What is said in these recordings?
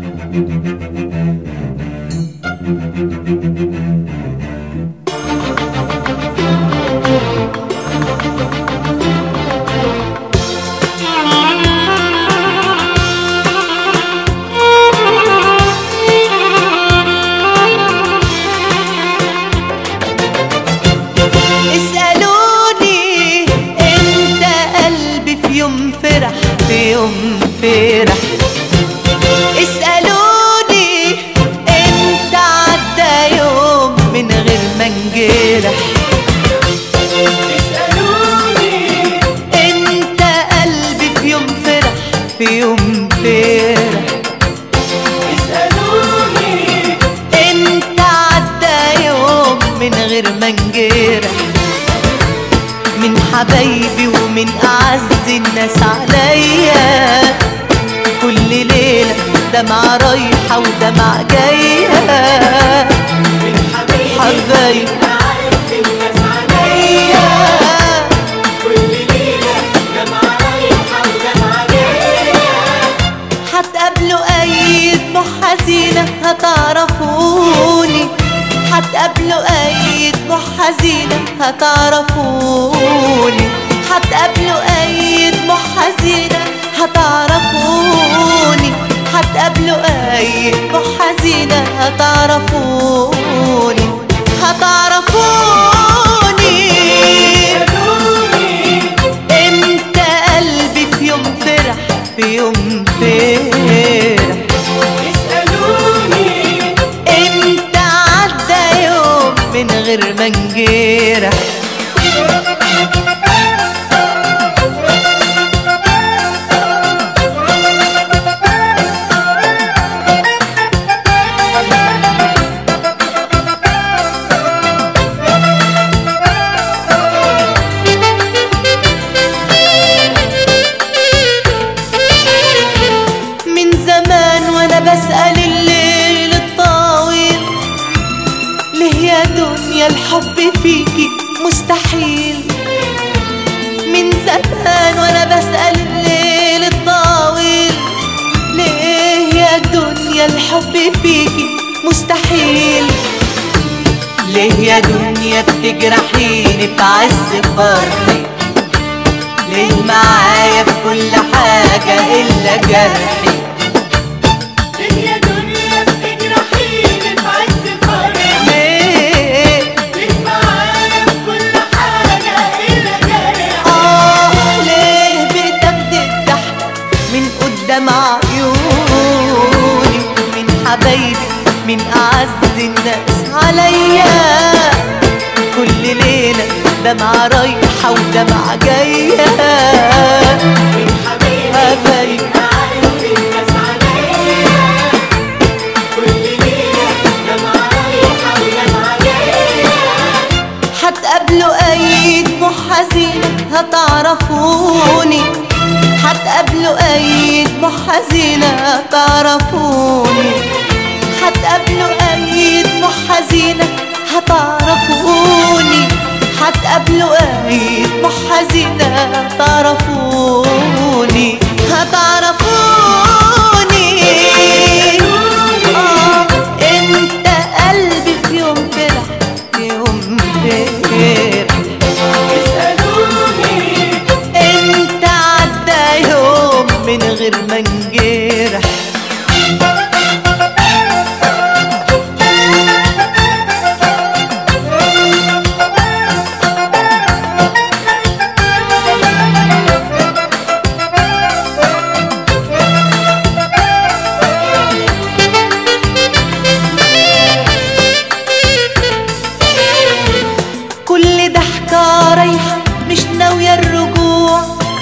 اسألوني انت قلبي في يوم فرح في يوم فرح اسألوني انت عدى يوم من غير ما انجرح اسألوني انت قلبي في يوم فرح في يوم فرح اسألوني انت عدى يوم من غير ما انجرح من حبايبي ومن اعز الناس عليا كل ليلة دمعة رايحة ودمعة جاية من حبايبي عليا هتقابلوا اي دموع حزينة هتعرفوني هتقابلوا اي دموع حزينة هتعرفوني هتقابلوا اي دموع حزينة هتعرفوني هتقابلوا اي دموع حزينة هتعرفوني هتعرفوني انت قلبي في يوم فرح في يوم فرح اسألوني انت عدى يوم من غير ما انجرح من زمان وانا بسأل الليل الطويل ليه يا دنيا الحب فيكي مستحيل من زمان وانا بسأل الليل الطويل ليه يا دنيا الحب فيكي مستحيل ليه يا دنيا بتجرحيني في عز فرحي ليه معايا في كل حاجة إلا جرحي ليه يا دنيا بتجرحيني في عز فرحي ليه ليه معايا في كل حاجة إلا جرحي آه ليه بتاخدي الضحك من قدام عيوني من حبايبي من أعز الناس عليا كل ليلة دمعة رايحة ودمعة جاية من حبيبي حبايبي عارف الناس عليا كل ليلة دمعة رايحة ودمعة جاية هتقابلوا اي دموع حزينة هتعرفوني هتقابلوا اي دموع حزينة هتعرفوني هتقابلوا اي دموع حزينة هتعرفوني هتقابلوا اي دموع حزينة هتعرفوني هتعرفوني آه انت قلبي في يوم فرح في يوم فرح اسألوني انت عدى يوم من غير ما انجرح كل ضحكة رايحة مش ناوية الرجوع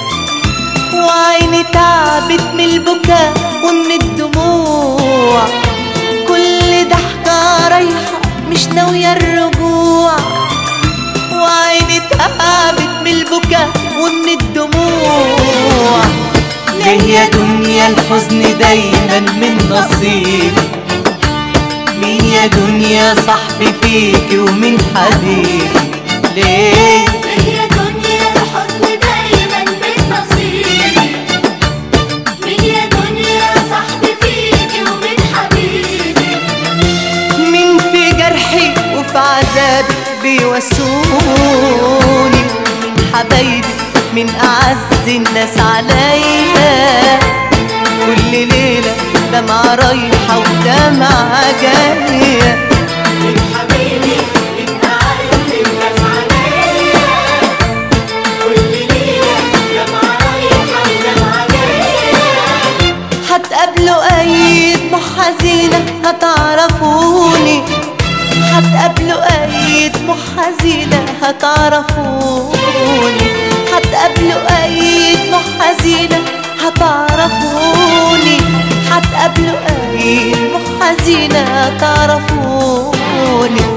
وعيني تعبت من البكاء ومن الدموع كل ضحكة رايحة مش ناوية الرجوع وعيني تعبت من البكاء ومن الدموع ليه يا دنيا الحزن دايما من نصيبي مين يا دنيا صاحبي فيكي ومين حبيبي ليه هي دنيا الحزن دايما بالنصيب مين يا دنيا صاحبي فيكي ومن من أعز الناس عليا كل ليلة دمعة رايحة ودمعة جاية من حبيبي انت عارف الناس عليا كل ليلة دمعة رايحة ودمعة جاية هتقابلوا أي دموع حزينة هتعرفوني هتقابلوا أي دموع حزينة هتعرفوني هتقابلوا أي دموع حزينة هتعرفوني هتقابلوا أي دموع حزينة هتعرفوني